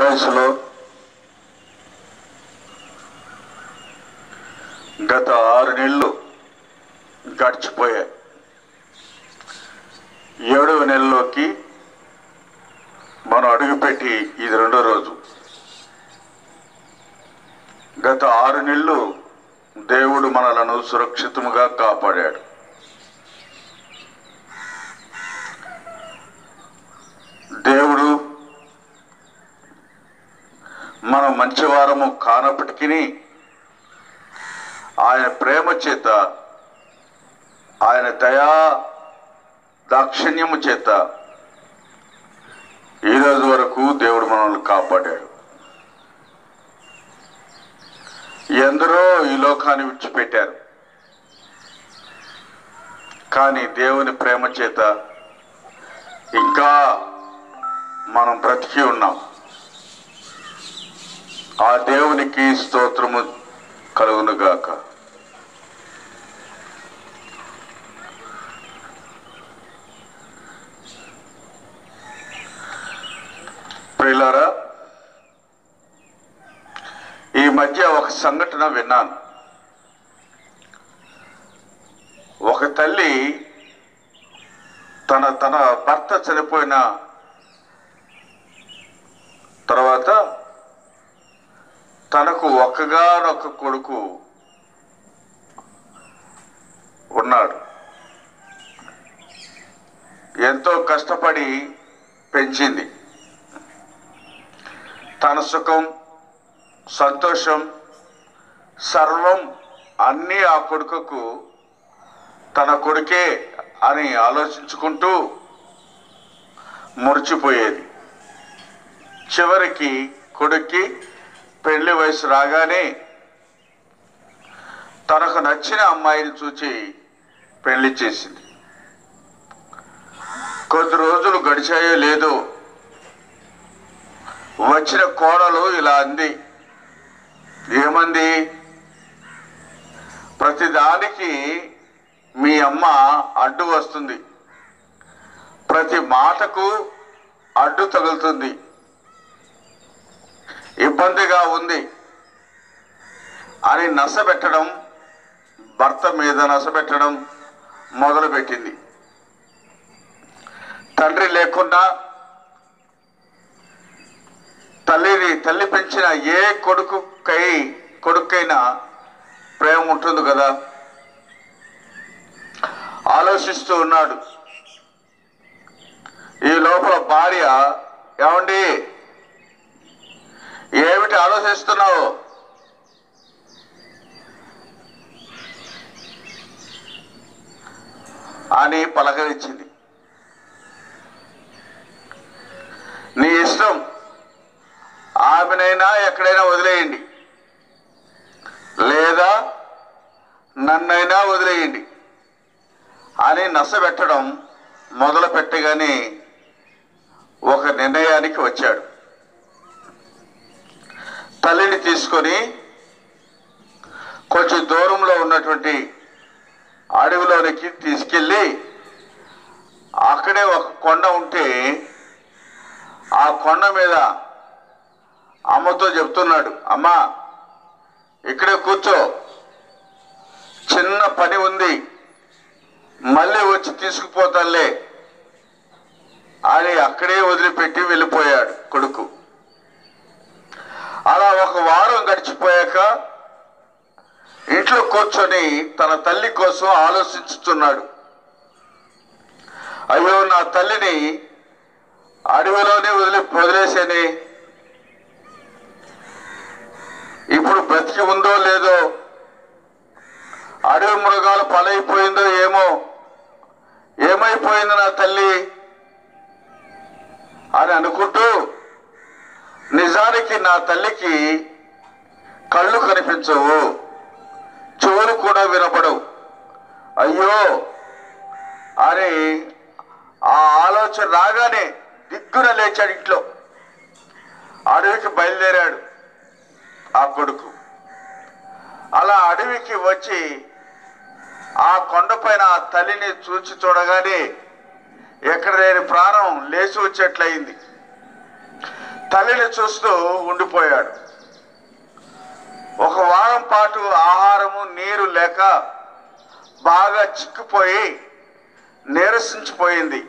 వయసులో గత ఆరు నెలలు గడిచిపోయాయి ఏడవ నెలలోకి మనం అడుగుపెట్టి ఇది రెండో రోజు గత ఆరు నెలలు దేవుడు మనలను సురక్షితముగా కాపాడాడు దేవుడు మనం మంచివారము కానప్పటికీ ఆయన ప్రేమ చేత ఆయన దయా దాక్షిణ్యము చేత ఈ రోజు వరకు దేవుడు మనల్ని కాపాడాడు ఎందరో ఈ లోకాన్ని విడిచిపెట్టారు కానీ దేవుని ప్రేమ చేత ఇంకా మనం బ్రతికి ఉన్నాం ఆ దేవునికి స్తోత్రము కలుగునుగాక ప్రియులారా ఈ మధ్య ఒక సంఘటన విన్నాను ఒక తల్లి తన తన భర్త చనిపోయిన తర్వాత తనకు ఒక్కగానొక్క కొడుకు ఉన్నాడు ఎంతో కష్టపడి పెంచింది తన సుఖం సంతోషం సర్వం అన్నీ ఆ కొడుకుకు తన కొడుకే అని ఆలోచించుకుంటూ మురిచిపోయేది చివరికి కొడుక్కి పెళ్లి వయసు రాగానే తనకు నచ్చిన అమ్మాయిని చూచి పెళ్లి చేసింది కొద్ది రోజులు గడిచాయో లేదో వచ్చిన కోడలు ఇలా అంది ఏమంది ప్రతిదానికి మీ అమ్మ అడ్డు వస్తుంది ప్రతి మాటకు అడ్డు తగులుతుంది ఇబ్బందిగా ఉంది అని నసబెట్టడం భర్త మీద నసబెట్టడం మొదలుపెట్టింది తండ్రి లేకుండా తల్లిని తల్లి పెంచిన ఏ కొడుకుకై కొడుకైనా ప్రేమ ఉంటుంది కదా ఆలోచిస్తూ ఉన్నాడు ఈ లోపల భార్య ఏమండి ఏమిటి ఆలోచిస్తున్నావు అని పలకరించింది నీ ఇష్టం ఆమెనైనా ఎక్కడైనా వదిలేయండి లేదా నన్నైనా వదిలేయండి అని నసబెట్టడం మొదలు పెట్టగానే ఒక నిర్ణయానికి వచ్చాడు తల్లిని తీసుకొని కొంచెం దూరంలో ఉన్నటువంటి అడవిలోనికి తీసుకెళ్ళి అక్కడే ఒక కొండ ఉంటే ఆ కొండ మీద అమ్మతో చెప్తున్నాడు అమ్మా ఇక్కడే కూర్చో చిన్న పని ఉంది మళ్ళీ వచ్చి తీసుకుపోతానులే అని అక్కడే వదిలిపెట్టి వెళ్ళిపోయాడు కొడుకు అలా ఒక వారం గడిచిపోయాక ఇంట్లో కూర్చొని తన తల్లి కోసం ఆలోచించుతున్నాడు అయ్యో నా తల్లిని అడవిలోనే వదిలి వదిలేసేని ఇప్పుడు బ్రతికి ఉందో లేదో అడవి మృగాలు పలైపోయిందో ఏమో ఏమైపోయింది నా తల్లి అని అనుకుంటూ నిజానికి నా తల్లికి కళ్ళు కనిపించవు చెవులు కూడా వినపడవు అయ్యో అని ఆ ఆలోచన రాగానే దిగ్గున లేచాడు ఇంట్లో అడవికి బయలుదేరాడు ఆ కొడుకు అలా అడవికి వచ్చి ఆ కొండపైన ఆ తల్లిని చూచి చూడగానే ఎక్కడ లేని ప్రాణం లేచి వచ్చేట్లయింది తల్లిని చూస్తూ ఉండిపోయాడు ఒక వారం పాటు ఆహారము నీరు లేక బాగా చిక్కిపోయి నీరసించిపోయింది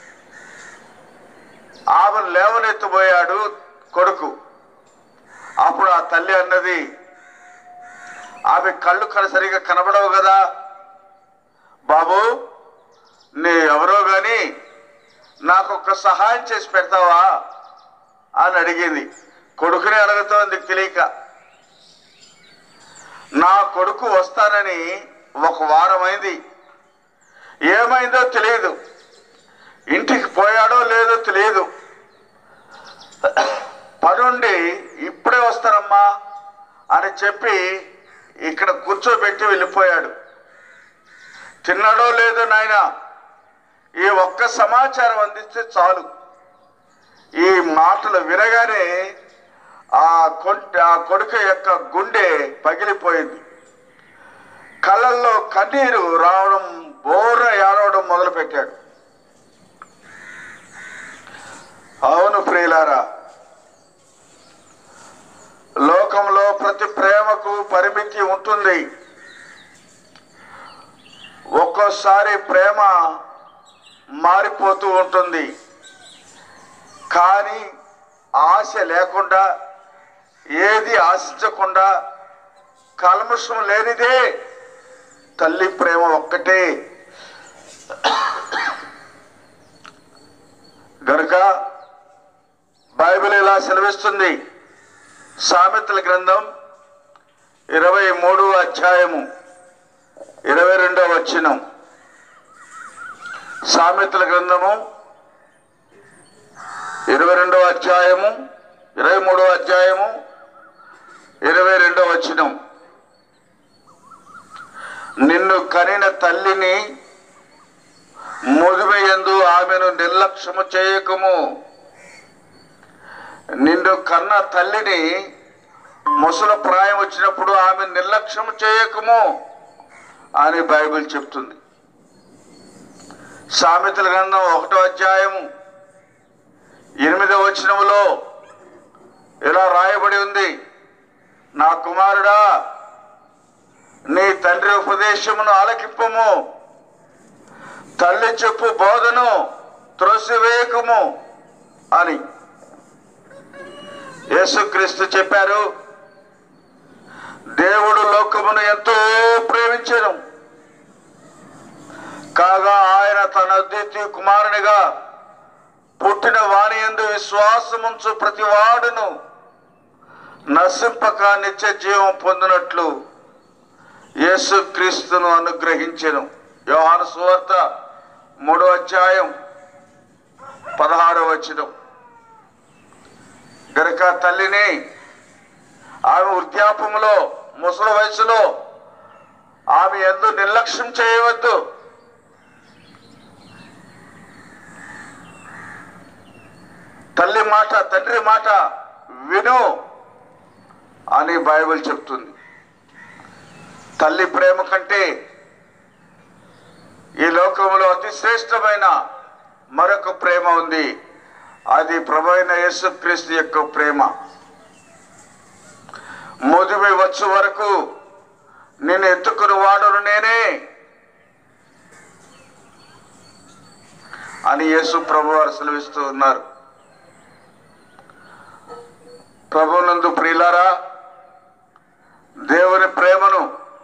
ఆమెను లేవనెత్తిపోయాడు కొడుకు అప్పుడు ఆ తల్లి అన్నది ఆమె కళ్ళు కన సరిగా కనబడవు కదా బాబు నీ ఎవరో గాని నాకు ఒక సహాయం చేసి పెడతావా అని అడిగింది కొడుకుని అడుగుతోంది తెలియక నా కొడుకు వస్తానని ఒక వారం అయింది ఏమైందో తెలియదు ఇంటికి పోయాడో లేదో తెలియదు పనుండి ఇప్పుడే వస్తానమ్మా అని చెప్పి ఇక్కడ కూర్చోబెట్టి వెళ్ళిపోయాడు తిన్నాడో లేదో నాయన ఈ ఒక్క సమాచారం అందిస్తే చాలు ఈ మాటలు వినగానే ఆ కొంట ఆ కొడుకు యొక్క గుండె పగిలిపోయింది కళ్ళల్లో కన్నీరు రావడం బోర ఏడవడం మొదలుపెట్టాడు అవును ప్రియులారా లోకంలో ప్రతి ప్రేమకు పరిమితి ఉంటుంది ఒక్కోసారి ప్రేమ మారిపోతూ ఉంటుంది కానీ ఆశ లేకుండా ఏది ఆశించకుండా కల్మషం లేనిదే తల్లి ప్రేమ ఒక్కటే గనుక బైబిల్ ఇలా సెలవిస్తుంది సామెతల గ్రంథం ఇరవై మూడు అధ్యాయము ఇరవై రెండో వచ్చినం సామెతల గ్రంథము ఇరవై రెండో అధ్యాయము ఇరవై మూడో అధ్యాయము ఇరవై రెండో వచ్చినం నిన్ను కనిన తల్లిని ముదిమయందు ఆమెను నిర్లక్ష్యము చేయకము నిన్ను కన్న తల్లిని ముసల ప్రాయం వచ్చినప్పుడు ఆమె నిర్లక్ష్యం చేయకము అని బైబిల్ చెప్తుంది సామెతల గ్రంథం ఒకటో అధ్యాయము ఎనిమిదవ వచనములో ఇలా రాయబడి ఉంది నా కుమారుడా నీ తండ్రి ఉపదేశమును ఆలకింపము తల్లి చెప్పు బోధను త్రోసివేయకము అని యేసుక్రీస్తు చెప్పారు దేవుడు లోకమును ఎంతో ప్రేమించను కాగా ఆయన తన అద్వితీయ కుమారునిగా పుట్టిన వాణి ఎందు విశ్వాసముంచు ప్రతి వాడును నశింపక నిత్య జీవం పొందినట్లు యేసుక్రీస్తును అనుగ్రహించెను యోహాను సువార్త మూడో అధ్యాయం పదహారో వచనం గనక తల్లిని ఆమె వృద్ధాపములో ముసలి వయసులో ఆమె ఎందు నిర్లక్ష్యం చేయవద్దు తల్లి మాట తండ్రి మాట విను అని బైబిల్ చెప్తుంది తల్లి ప్రేమ కంటే ఈ లోకంలో అతి శ్రేష్టమైన మరొక ప్రేమ ఉంది అది ప్రభు అయిన యేసుక్రీస్తు యొక్క ప్రేమ ముదిమి వచ్చు వరకు నేను ఎత్తుకుని వాడును నేనే అని యేసు ప్రభు వారు సెలవిస్తూ ఉన్నారు ప్రభునందు ప్రియులారా దేవుని ప్రేమను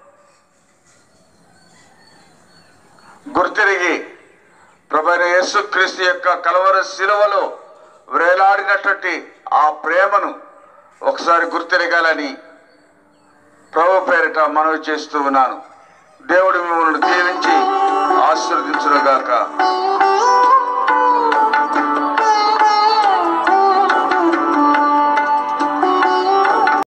గుర్తిరిగి ప్రభైన యేసుక్రీస్తు యొక్క కలవర శిలువలో వేలాడినటువంటి ఆ ప్రేమను ఒకసారి గుర్తిరగాలని ప్రభు పేరిట మనవి చేస్తూ ఉన్నాను దేవుడు మిమ్మల్ని దీవించి ఆశీర్వదించునుగాక